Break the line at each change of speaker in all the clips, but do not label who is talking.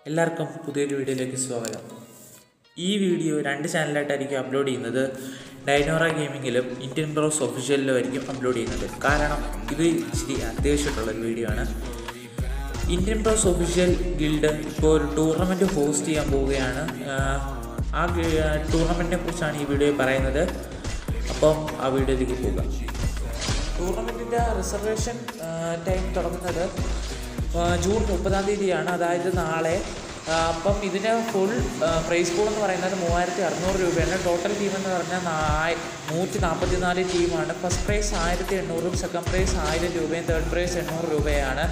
എല്ലാവർക്കും പുതിയൊരു വീഡിയോയിലേക്ക് സ്വാഗതം ഈ വീഡിയോ രണ്ട് ചാനലായിട്ടായിരിക്കും അപ്ലോഡ് ചെയ്യുന്നത് ഡൈനോറ ഗെയിമിങ്ങിലും ഇന്ത്യൻ ബ്രോസ് ഒഫീഷ്യലിലും ആയിരിക്കും അപ്ലോഡ് ചെയ്യുന്നത് കാരണം ഇത് ഇച്ചിരി അത്യാവശ്യമായിട്ടുള്ളൊരു വീഡിയോ ആണ് ഇന്ത്യൻ ബ്രോസ് ഒഫീഷ്യൽ ഗിൽഡ് ഇപ്പോൾ ഒരു ടൂർണമെൻറ്റ് ഹോസ്റ്റ് ചെയ്യാൻ പോവുകയാണ് ആഹ് ആ ടൂർണമെൻറ്റിനെ കുറിച്ചാണ് ഈ വീഡിയോ പറയുന്നത് അപ്പം ആ വീഡിയോയിലേക്ക് പോകാം ടൂർണമെൻറ്റിൻ്റെ റിസർവേഷൻ ടൈം തുടങ്ങുന്നത് ആ, ജൂൺ മുപ്പതാം തീയതിയാണ് അതായത് നാളെ ആ, അപ്പം ഇതിന് ഫുൾ പ്രൈസ് പൂൾ എന്ന് പറയുന്നത് മൂവായിരത്തി അറുന്നൂറ് രൂപയാണ് ടോട്ടൽ ടീം എന്ന് പറഞ്ഞാൽ നാ- നൂറ്റി നാൽപ്പത്തി നാല് ടീമാണ് ഫസ്റ്റ് പ്രൈസ് ആയിരത്തി എണ്ണൂറും സെക്കൻഡ് പ്രൈസ് ആയിരം രൂപയും തേർഡ് പ്രൈസ് എണ്ണൂറ് രൂപയാണ്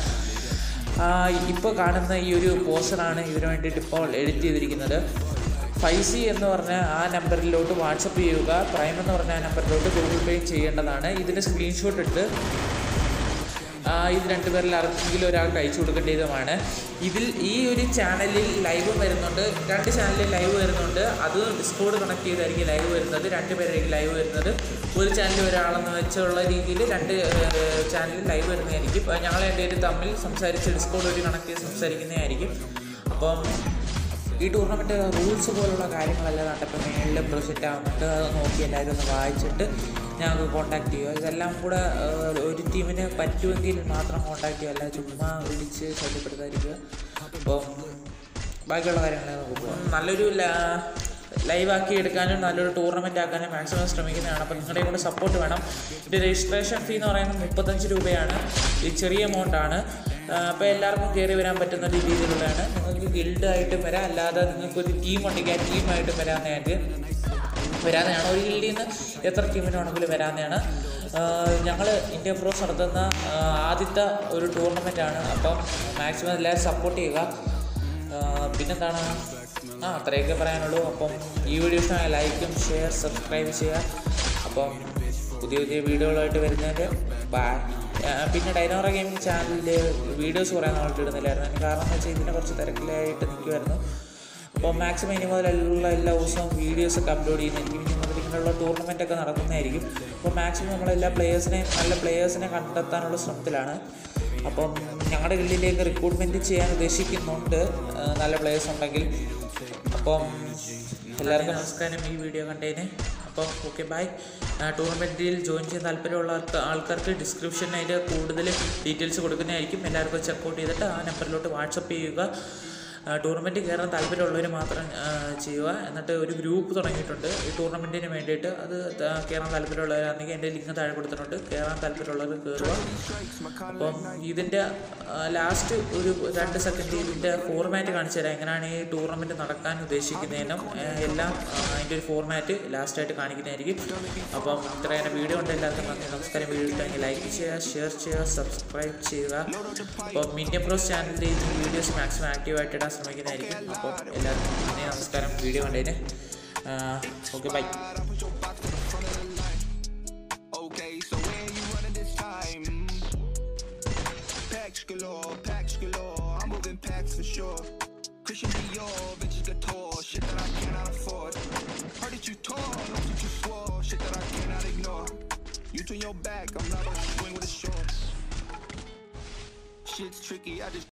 ഇപ്പോൾ കാണുന്ന ഈ ഒരു പോസ്റ്ററാണ് ഇതിനു വേണ്ടിയിട്ട് ഇപ്പോൾ എഡിറ്റ് ചെയ്തിരിക്കുന്നത് ഫൈവ് സി എന്ന് പറഞ്ഞ ആ നമ്പറിലോട്ട് വാട്സപ്പ് ചെയ്യുക പ്രൈം എന്ന് പറഞ്ഞ ആ നമ്പറിലോട്ട് ഗൂഗിൾ പേ ചെയ്യേണ്ടതാണ് ഇതിൻ്റെ സ്ക്രീൻഷോട്ട് ഇട്ട് ആ, ഇത് രണ്ടുപേരിൽ ആർക്കെങ്കിലും ഒരാൾക്ക് അയച്ചു കൊടുക്കേണ്ടതുമാണ് ഇതിൽ ഈ ഒരു ചാനലിൽ ലൈവ് വരുന്നുണ്ട് രണ്ട് ചാനലിൽ ലൈവ് വരുന്നുണ്ട് അത് ഡിസ്കോഡ് കണക്ട് ചെയ്തായിരിക്കും ലൈവ് വരുന്നത് രണ്ട് പേരായിരിക്കും ലൈവ് വരുന്നത് ഒരു ചാനലിൽ ഒരാളെന്ന് വെച്ചുള്ള രീതിയിൽ രണ്ട് ചാനലിൽ ലൈവ് വരുന്നതായിരിക്കും അപ്പോൾ ഞങ്ങൾ രണ്ടുപേരും തമ്മിൽ സംസാരിച്ച് ഡിസ്കോഡ് വഴി കണക്ട് ചെയ്ത് സംസാരിക്കുന്നതായിരിക്കും അപ്പം ഈ ടൂർണമെൻറ്റ് റൂൾസ് പോലുള്ള കാര്യങ്ങളെല്ലാം കണ്ടപ്പോൾ മേളിൽ പ്രൊസെറ്റ് ആവുന്നുണ്ട് അത് നോക്കി എല്ലാവരും ഒന്ന് വായിച്ചിട്ട് ഞങ്ങൾക്ക് കോൺടാക്ട് ചെയ്യുക ഇതെല്ലാം കൂടെ ഏഹ്, ഒരു ടീമിന് പറ്റുമെങ്കിൽ മാത്രം കോൺടാക്ട് ചെയ്യുക അല്ല ചുമ്മാ വിളിച്ച് ശല്യപ്പെടുത്താതിരിക്കുക അപ്പം ബാക്കിയുള്ള കാര്യങ്ങൾ നമുക്ക് പോകാം നല്ലൊരു ലൈവ് ആക്കി എടുക്കാനും നല്ലൊരു ടൂർണമെൻ്റ് ആക്കാനും മാക്സിമം ശ്രമിക്കുന്നതാണ് അപ്പോൾ നിങ്ങളുടെയും കൂടെ സപ്പോർട്ട് വേണം ഇതിൻ്റെ രജിസ്ട്രേഷൻ ഫീ എന്ന് പറയുന്നത് മുപ്പത്തഞ്ച് രൂപയാണ് ഈ ചെറിയ എമൗണ്ട് ആണ് അപ്പോൾ എല്ലാവർക്കും കയറി വരാൻ പറ്റുന്ന രീതിയിലുള്ളതാണ് നിങ്ങൾക്ക് ഗിൽഡായിട്ടും വരാം അല്ലാതെ നിങ്ങൾക്ക് ഒരു ടീം ഉണ്ടെങ്കിൽ ആ ടീമായിട്ടും വരാവുന്നതായിട്ട് വരാവുന്നതാണ് ഒരു ഗിൽഡിൽ നിന്ന് എത്ര ടീമിന് വേണമെങ്കിലും വരാവുന്നതാണ് ഞങ്ങൾ ഇന്ത്യ പ്രോസ് നടത്തുന്ന ആ, ആദ്യത്തെ ഒരു ടൂർണമെൻ്റാണ് അപ്പം മാക്സിമം എല്ലാവരും സപ്പോർട്ട് ചെയ്യുക ആ, പിന്നെന്താണ് ആ അത്രയൊക്കെ പറയാനുള്ളൂ അപ്പം ഈ വീഡിയോ ഇഷ്ടമായ ലൈക്കും ഷെയർ സബ്സ്ക്രൈബ് ചെയ്യുക അപ്പം പുതിയ പുതിയ വീഡിയോകളായിട്ട് വരുന്നതിൻ്റെ ബൈ പിന്നെ ഡൈനോറ ഗെയിമിംഗ് ചാനലിൽ വീഡിയോസ് കുറേ നാളായിട്ട് ഇടുന്നില്ലായിരുന്നു അതിന് കാരണം എന്ന് വെച്ചാൽ ഇതിനെ കുറച്ച് തിരക്കിലായിട്ട് നിൽക്കുമായിരുന്നു അപ്പോൾ മാക്സിമം ഇനി മുതലുള്ള എല്ലാ ദിവസവും വീഡിയോസൊക്കെ അപ്ലോഡ് ചെയ്യുന്നതായിരിക്കും ഇനി മുതൽ ഇങ്ങനെയുള്ള ടൂർണമെൻ്റ് ഒക്കെ നടക്കുന്നതായിരിക്കും അപ്പോൾ മാക്സിമം നമ്മളെല്ലാ പ്ലേയേഴ്സിനെയും നല്ല പ്ലേയേഴ്സിനെ കണ്ടെത്താനുള്ള ശ്രമത്തിലാണ് അപ്പം ഞങ്ങളുടെ ഗില്ലിലേക്ക് റിക്രൂട്ട്മെൻറ്റ് ചെയ്യാൻ ഉദ്ദേശിക്കുന്നുണ്ട് ആ, നല്ല പ്ലേയേഴ്സ് ഉണ്ടെങ്കിൽ അപ്പം എല്ലാവർക്കും നമസ്കാരം ഈ വീഡിയോ കണ്ടതിന് അപ്പം ഓക്കെ ബൈ ടൂർണമെൻറ്റിൽ ജോയിൻ ചെയ്യാൻ താല്പര്യമുള്ള ആൾക്ക് ആൾക്കാർക്ക് ഡിസ്ക്രിപ്ഷനിൽ അതിൻ്റെ കൂടുതൽ ഡീറ്റെയിൽസ് കൊടുക്കുന്നതായിരിക്കും എല്ലാവർക്കും ചെക്കൗട്ട് ചെയ്തിട്ട് ആ നമ്പറിലോട്ട് വാട്സപ്പ് ചെയ്യുക ടൂർണമെൻറ്റ് കയറാൻ താല്പര്യമുള്ളവർ മാത്രം ആ, ചെയ്യുക എന്നിട്ട് ഒരു ഗ്രൂപ്പ് തുടങ്ങിയിട്ടുണ്ട് ഈ ടൂർണമെൻറ്റിന് വേണ്ടിയിട്ട് അത് ത- കയറാൻ താല്പര്യമുള്ളവരാണെങ്കിൽ എൻ്റെ ലിങ്ക് താഴെ കൊടുത്തിട്ടുണ്ട് കയറാൻ താല്പര്യമുള്ളവർ കയറുക അപ്പം ഇതിൻ്റെ ലാസ്റ്റ് ഒരു രണ്ട് സെക്കൻഡ് ഇതിൻ്റെ ഫോർമാറ്റ് കാണിച്ചു തരാം എങ്ങനെയാണ് ഈ ടൂർണമെൻറ്റ് നടക്കാൻ ഉദ്ദേശിക്കുന്നതിനും ആ, എല്ലാം ആ, അതിൻ്റെ ഒരു ഫോർമാറ്റ് ലാസ്റ്റായിട്ട് കാണിക്കുന്നതായിരിക്കും അപ്പം ഇത്രയും വീഡിയോ ഉണ്ട് എല്ലാവർക്കും നന്ദി നമസ്കാരം വീഡിയോ ഇഷ്ടമെങ്കിൽ ലൈക്ക് ചെയ്യുക ഷെയർ ചെയ്യുക സബ്സ്ക്രൈബ് ചെയ്യുക അപ്പം ഇന്ത്യ പ്രോസ് ചാനലിൽ ഈ വീഡിയോസ് മാക്സിമം ആക്റ്റീവായിട്ട് ഇടാൻ ശ്രമിക്കുന്നതായിരിക്കും അപ്പം എല്ലാവർക്കും നന്ദി നമസ്കാരം വീഡിയോ കണ്ടതിന് okay bye
Okay, so where you running this time? Packs galore, packs galore. I'm moving packs for sure. Christian Dior, vintage couture, shit that I cannot afford. Heard that you tore, know that you swore, shit that I cannot ignore. You turn your back, I'm not a swing with a short. Shit's tricky, I just